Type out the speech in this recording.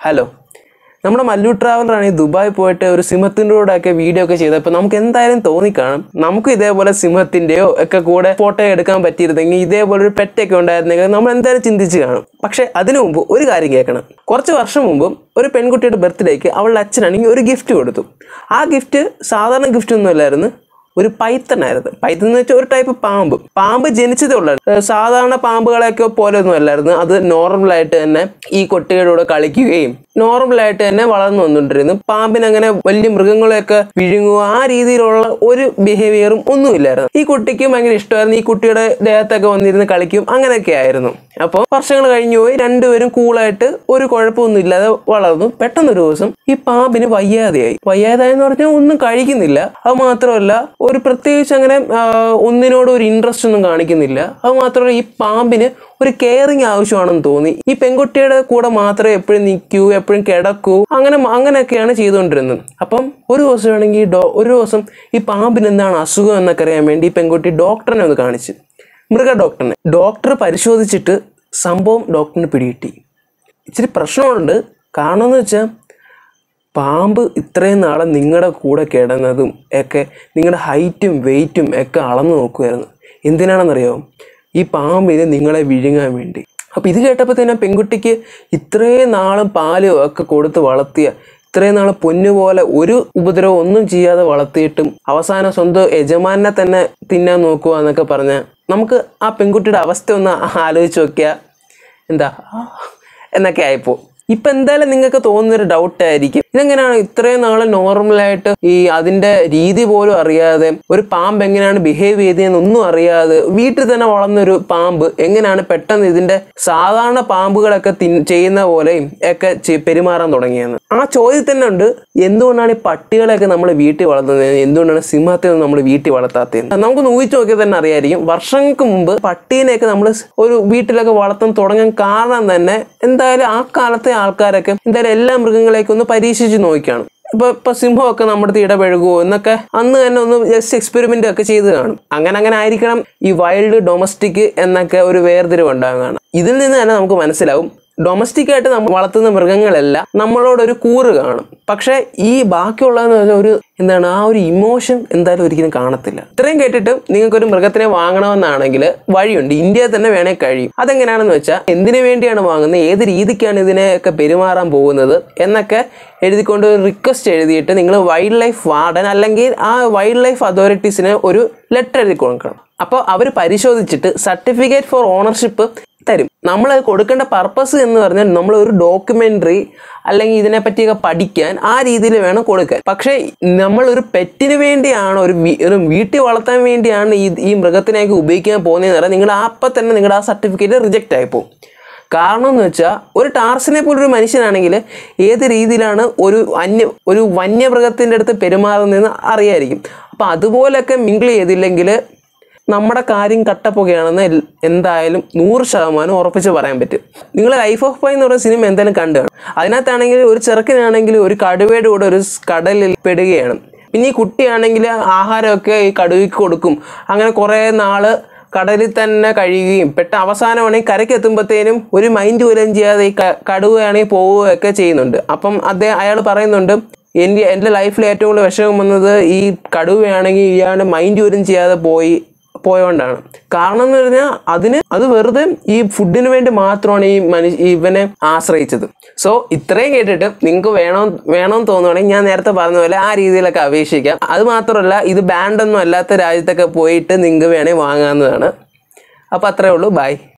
hello നമ്മുടെ മല്ലു ട്രാവലറാണ് ഈ Dubai പോയിട്ട് ഒരു സിംഹത്തിൻ്റെ കൂടെ ഒക്കെ വീഡിയോ ഒക്കെ ചെയ്തപ്പോൾ നമുക്ക് എന്തായാലും തോന്നിക്കാണും നമുക്ക് ഇതേപോലെ സിംഹത്തിൻ്റെയോ ഒക്കെ കൂടെ ഫോട്ടോ എടുക്കാൻ പറ്റിയിരുന്നെങ്കിൽ ഇതേപോലെ ഒരു പെറ്റൊക്കെ ഉണ്ടായിരുന്നെങ്കിൽ നമ്മൾ എന്തായാലും ചിന്തിച്ച് കാണും പക്ഷേ അതിനു മുമ്പ് ഒരു കാര്യം കേൾക്കണം കുറച്ച് വർഷം മുമ്പ് ഒരു പെൺകുട്ടിയുടെ ബർത്ത്ഡേക്ക് അവളുടെ അച്ഛനാണെങ്കിൽ ഒരു ഗിഫ്റ്റ് കൊടുത്തു ആ ഗിഫ്റ്റ് സാധാരണ ഗിഫ്റ്റ് ഒന്നും അല്ലായിരുന്നു ഒരു പൈത്തനായിരുന്നു പൈത്തൻ എന്ന് വെച്ചാൽ ഒരു ടൈപ്പ് പാമ്പ് പാമ്പ് ജനിച്ചതേ ഉള്ളായിരുന്നു ഏഹ് സാധാരണ പാമ്പുകളെയൊക്കെ പോലെ ഒന്നും അല്ലായിരുന്നു അത് നോർമലായിട്ട് തന്നെ ഈ കുട്ടികളുടെ കൂടെ കളിക്കുകയും നോർമലായിട്ട് തന്നെ വളർന്നു വന്നുകൊണ്ടിരുന്നു പാമ്പിന് അങ്ങനെ വലിയ മൃഗങ്ങളെയൊക്കെ വിഴുങ്ങുക ആ രീതിയിലുള്ള ഒരു ബിഹേവിയറും ഒന്നുമില്ലായിരുന്നു ഈ കുട്ടിക്ക് ഭയങ്കര ഇഷ്ടമായിരുന്നു ഈ കുട്ടിയുടെ ദേഹത്തൊക്കെ വന്നിരുന്ന് കളിക്കും അങ്ങനെയൊക്കെ ആയിരുന്നു അപ്പോൾ വർഷങ്ങൾ കഴിഞ്ഞു പോയി രണ്ടുപേരും കൂളായിട്ട് ഒരു കുഴപ്പമൊന്നും ഇല്ലാതെ വളർന്നു പെട്ടെന്നൊരു ദിവസം ഈ പാമ്പിന് വയ്യാതെയായി വയ്യാതായെന്ന് പറഞ്ഞാൽ ഒന്നും കഴിക്കുന്നില്ല അത് മാത്രമല്ല ഒരു പ്രത്യേകിച്ച് അങ്ങനെ ആ, ഒന്നിനോടും ഒരു ഇൻട്രസ്റ്റ് ഒന്നും കാണിക്കുന്നില്ല അത് മാത്രമല്ല ഈ പാമ്പിന് ഒരു കെയറിങ് ആവശ്യമാണെന്ന് തോന്നി ഈ പെൺകുട്ടിയുടെ കൂടെ മാത്രമേ എപ്പോഴും നിൽക്കൂ എപ്പോഴും കിടക്കൂ അങ്ങനെ അങ്ങനെയൊക്കെയാണ് ചെയ്തുകൊണ്ടിരുന്നത് അപ്പം ഒരു ദിവസം ആണെങ്കിൽ ഡോ ഒരു ദിവസം ഈ പാമ്പിന് എന്താണ് അസുഖം എന്നൊക്കെ അറിയാൻ വേണ്ടി ഈ പെൺകുട്ടി ഡോക്ടറിനെ ഒന്ന് കാണിച്ചു മൃഗ ഡോക്ടറിനെ ഡോക്ടർ പരിശോധിച്ചിട്ട് സംഭവം ഡോക്ടറിന് പിടികിട്ടി ഇച്ചിരി പ്രശ്നമുണ്ട് കാരണം എന്ന് വെച്ചാൽ പാമ്പ് ഇത്രയും നാളെ നിങ്ങളുടെ കൂടെ കിടന്നതും ഒക്കെ നിങ്ങളുടെ ഹൈറ്റും വെയിറ്റും ഒക്കെ അളന്നു നോക്കുമായിരുന്നു എന്തിനാണെന്നറിയോ ഈ പാമ്പിന് നിങ്ങളെ വിഴുങ്ങാൻ വേണ്ടി അപ്പോൾ ഇത് കേട്ടപ്പോൾ തന്നെ പെൺകുട്ടിക്ക് ഇത്രയും നാളും പാലും ഒക്കെ കൊടുത്ത് വളർത്തിയ ഇത്രയും നാൾ പൊന്നുപോലെ ഒരു ഉപദ്രവം ഒന്നും ചെയ്യാതെ വളർത്തിയിട്ടും അവസാനം സ്വന്തം യജമാനെ തന്നെ തിന്നാൻ നോക്കുക എന്നൊക്കെ പറഞ്ഞാൽ നമുക്ക് ആ പെൺകുട്ടിയുടെ അവസ്ഥ ഒന്ന് ആലോചിച്ച് നോക്കിയാൽ എന്താ ആ, എന്നൊക്കെ ആയിപ്പോ ഇപ്പൊ എന്തായാലും നിങ്ങൾക്ക് തോന്നുന്നൊരു ഡൗട്ട് ആയിരിക്കും ഇതെങ്ങനെയാണ് ഇത്രയും നാള് നോർമലായിട്ട് ഈ അതിന്റെ രീതി പോലും അറിയാതെ ഒരു പാമ്പ് എങ്ങനെയാണ് ബിഹേവ് ചെയ്തതെന്നൊന്നും അറിയാതെ വീട്ടിൽ തന്നെ വളർന്നൊരു പാമ്പ് എങ്ങനെയാണ് പെട്ടെന്ന് ഇതിന്റെ സാധാരണ പാമ്പുകളൊക്കെ തിൻ- ചെയ്യുന്ന പോലെയും ഒക്കെ ചെ- പെരുമാറാൻ തുടങ്ങിയെന്ന് ആ ചോദ്യം തന്നെ ഉണ്ട് എന്തുകൊണ്ടാണ് ഈ പട്ടികളെയൊക്കെ നമ്മൾ വീട്ടിൽ വളർത്തുന്നത് എന്തുകൊണ്ടാണ് സിംഹത്തെ നമ്മൾ വീട്ടിൽ വളർത്താത്തത് നമുക്കൊന്ന് ഊഹിച്ചു നോക്കിയാൽ തന്നെ അറിയായിരിക്കും വർഷങ്ങൾക്ക് മുമ്പ് പട്ടീനെയൊക്കെ നമ്മൾ ഒരു വീട്ടിലൊക്കെ വളർത്താൻ തുടങ്ങാൻ കാരണം തന്നെ എന്തായാലും ആ കാലത്തെ ആൾക്കാരൊക്കെ എന്തായാലും എല്ലാ മൃഗങ്ങളെയൊക്കെ ഒന്ന് പരീക്ഷിച്ച് നോക്കിയാണ് ഇപ്പൊ ഇപ്പൊ സിംഹമൊക്കെ നമ്മുടെ അടുത്ത് ഇടപഴകുമോ എന്നൊക്കെ അന്ന് തന്നെ ഒന്ന് ജസ്റ്റ് എക്സ്പെരിമെന്റ് ഒക്കെ ചെയ്ത് കാണും അങ്ങനെ അങ്ങനെ ആയിരിക്കണം ഈ വൈൽഡ് ഡൊമസ്റ്റിക് എന്നൊക്കെ ഒരു വേർതിരിവ് ഉണ്ടാകുകയാണ് ഇതിൽ നിന്ന് തന്നെ നമുക്ക് മനസ്സിലാവും ഡൊമസ്റ്റിക് ആയിട്ട് നമ്മൾ വളർത്തുന്ന മൃഗങ്ങളെല്ലാം നമ്മളോടൊരു കൂറ് കാണും പക്ഷേ ഈ ബാക്കിയുള്ളതെന്ന് വെച്ചാൽ ഒരു എന്താണ് ആ ഒരു ഇമോഷൻ എന്തായാലും ഒരിക്കലും കാണത്തില്ല ഇത്രയും കേട്ടിട്ട് നിങ്ങൾക്കൊരു മൃഗത്തിനെ വാങ്ങണമെന്നാണെങ്കിൽ വഴിയുണ്ട് ഇന്ത്യയിൽ തന്നെ വേണേൽ കഴിയും അതെങ്ങനെയാണെന്ന് വെച്ചാൽ എന്തിനു വേണ്ടിയാണ് വാങ്ങുന്നത് ഏത് രീതിക്കാണ് ഇതിനെയൊക്കെ പെരുമാറാൻ പോകുന്നത് എന്നൊക്കെ എഴുതിക്കൊണ്ട് ഒരു റിക്വസ്റ്റ് എഴുതിയിട്ട് നിങ്ങൾ വൈൽഡ് ലൈഫ് വാർഡൻ അല്ലെങ്കിൽ ആ വൈൽഡ് ലൈഫ് അതോറിറ്റീസിന് ഒരു ലെറ്റർ എഴുതി കൊടുക്കണം അപ്പോൾ അവർ പരിശോധിച്ചിട്ട് സർട്ടിഫിക്കറ്റ് ഫോർ ഓണർഷിപ്പ് തരും നമ്മൾ കൊടുക്കേണ്ട പർപ്പസ് എന്ന് പറഞ്ഞാൽ നമ്മൾ ഒരു ഡോക്യുമെൻ്ററി അല്ലെങ്കിൽ ഇതിനെപ്പറ്റിയൊക്കെ പഠിക്കാൻ ആ രീതിയിൽ വേണം കൊടുക്കാൻ പക്ഷേ നമ്മൾ ഒരു പെറ്റിന് വേണ്ടിയാണ് ഒരു വീ- ഒരു വീട്ടിൽ വളർത്താൻ വേണ്ടിയാണ് ഈ ഈ മൃഗത്തിനെയൊക്കെ ഉപയോഗിക്കാൻ പോകുന്നതെന്ന് പറഞ്ഞാൽ നിങ്ങൾ അപ്പം തന്നെ നിങ്ങളുടെ ആ സർട്ടിഫിക്കറ്റ് റിജക്റ്റ് ആയി പോകും കാരണം എന്ന് വെച്ചാൽ ഒരു ടാർസിനെ പോലൊരു മനുഷ്യനാണെങ്കിൽ ഏത് രീതിയിലാണ് ഒരു അന്യ ഒരു വന്യമൃഗത്തിൻ്റെ അടുത്ത് പെരുമാറുന്നതെന്ന് അറിയായിരിക്കും അപ്പോൾ അതുപോലൊക്കെ മിങ്കിൾ ചെയ്തില്ലെങ്കിൽ നമ്മുടെ കാര്യം കട്ടപ്പുകയാണെന്ന് എൽ- എന്തായാലും നൂറ് ശതമാനം ഉറപ്പിച്ച് പറയാൻ പറ്റും നിങ്ങൾ ലൈഫ് ഓഫ് പൈ എന്ന് പറയുന്ന സിനിമ എന്തായാലും കണ്ടു കാണും അതിനകത്താണെങ്കിൽ ഒരു ചെറുക്കനാണെങ്കിൽ ഒരു കടുവയുടെ കൂടെ ഒരു സ് കടലിൽ പെടുകയാണ് പിന്നെ ഈ കുട്ടിയാണെങ്കിൽ ആഹാരമൊക്കെ ഈ കടുവയ്ക്ക് കൊടുക്കും അങ്ങനെ കുറേ നാള് കടലിൽ തന്നെ കഴിയുകയും പെട്ട അവസാനമാണെങ്കിൽ കരയ്ക്ക് എത്തുമ്പോഴത്തേനും ഒരു മൈൻഡ് പോലും ചെയ്യാതെ ഈ ക- കടുവയാണെങ്കിൽ പോവുകയൊക്കെ ചെയ്യുന്നുണ്ട് അപ്പം അദ്ദേഹം അയാൾ പറയുന്നുണ്ട് എൻ്റെ എൻ്റെ ലൈഫിൽ ഏറ്റവും കൂടുതൽ വിഷമം വന്നത് ഈ കടുവയാണെങ്കിൽ ഇയാളുടെ മൈൻഡ് പോലും ചെയ്യാതെ പോയി പോയോണ്ടാണ് കാരണം എന്ന് പറഞ്ഞാൽ അതിന് അത് വെറുതെ ഈ ഫുഡിന് വേണ്ടി മാത്രമാണ് ഈ മനുഷ്യ ഇവനെ ആശ്രയിച്ചത് സോ ഇത്രയും കേട്ടിട്ട് നിങ്ങൾക്ക് വേണോ വേണമെന്ന് തോന്നുവാണെങ്കിൽ ഞാൻ നേരത്തെ പറഞ്ഞ പോലെ ആ രീതിയിലൊക്കെ അപേക്ഷിക്കാം അത് മാത്രമല്ല ഇത് ബാൻഡൊന്നും അല്ലാത്ത രാജ്യത്തൊക്കെ പോയിട്ട് നിങ്ങൾക്ക് വേണേൽ വാങ്ങാവുന്നതാണ് അപ്പോൾ അത്രേ ഉള്ളൂ ബൈ